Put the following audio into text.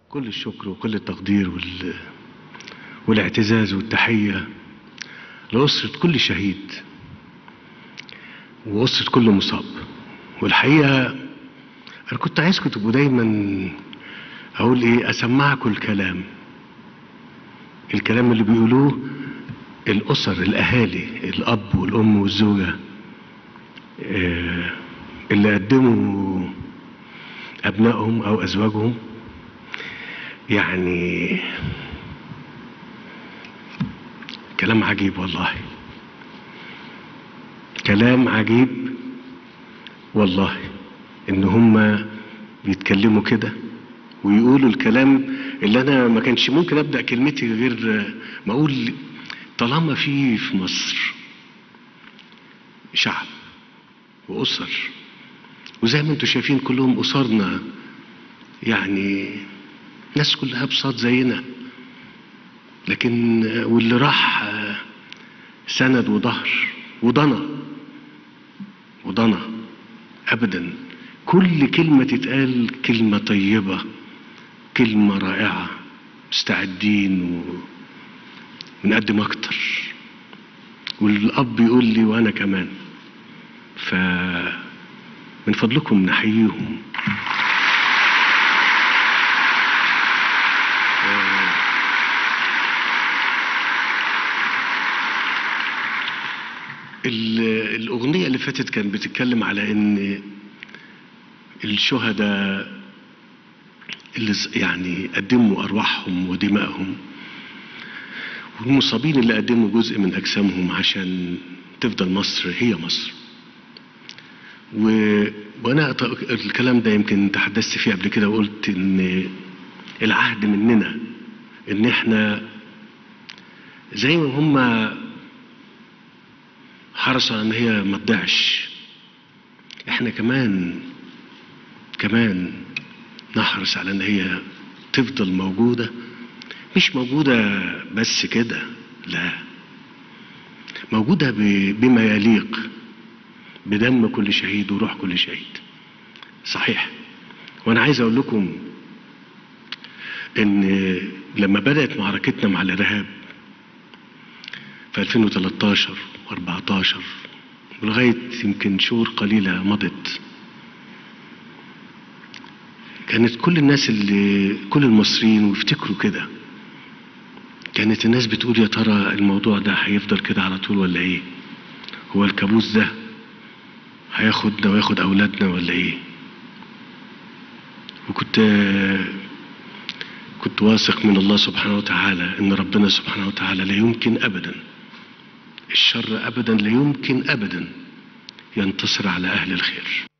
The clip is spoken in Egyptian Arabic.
كل الشكر وكل التقدير وال... والاعتزاز والتحية لأسرة كل شهيد وأسرة كل مصاب والحقيقة أنا كنت عايزكم تبقوا دايما أقول إيه أسمعكم الكلام الكلام اللي بيقولوه الأسر الأهالي الأب والأم والزوجة آه، اللي قدموا أبنائهم أو أزواجهم يعني كلام عجيب والله كلام عجيب والله ان هم بيتكلموا كده ويقولوا الكلام اللي انا ما كانش ممكن ابدا كلمتي غير ما اقول طالما في في مصر شعب واسر وزي ما انتم شايفين كلهم اسرنا يعني ناس كلها بساط زينا لكن واللي راح سند وظهر وضنا وضنا ابدا كل كلمه تتقال كلمه طيبه كلمه رائعه مستعدين و... ونقدم اكتر والاب يقول لي وانا كمان ف من فضلكم نحييهم ال- الأغنية اللي فاتت كانت بتتكلم على إن الشهداء اللي ز- يعني قدموا أرواحهم ودمائهم والمصابين اللي قدموا جزء من أجسامهم عشان تفضل مصر هي مصر و... وأنا أط- الكلام ده يمكن تحدثت فيه قبل كده وقلت إن العهد مننا إن إحنا زي ما هم حرصوا ان هي ما تضيعش احنا كمان كمان نحرص على ان هي تفضل موجودة مش موجودة بس كده لا موجودة ب- بما يليق بدم كل شهيد وروح كل شهيد صحيح وانا عايز اقول لكم ان لما بدأت معركتنا مع الارهاب في 2013 و14 ولغاية يمكن شهور قليلة مضت كانت كل الناس اللي كل المصريين ويفتكروا كده كانت الناس بتقول يا ترى الموضوع ده هيفضل كده على طول ولا ايه هو الكابوس ده هياخدنا وياخد اولادنا ولا ايه وكنت كنت واثق من الله سبحانه وتعالى ان ربنا سبحانه وتعالى لا يمكن ابدا الشر ابدا لا يمكن ابدا ينتصر على اهل الخير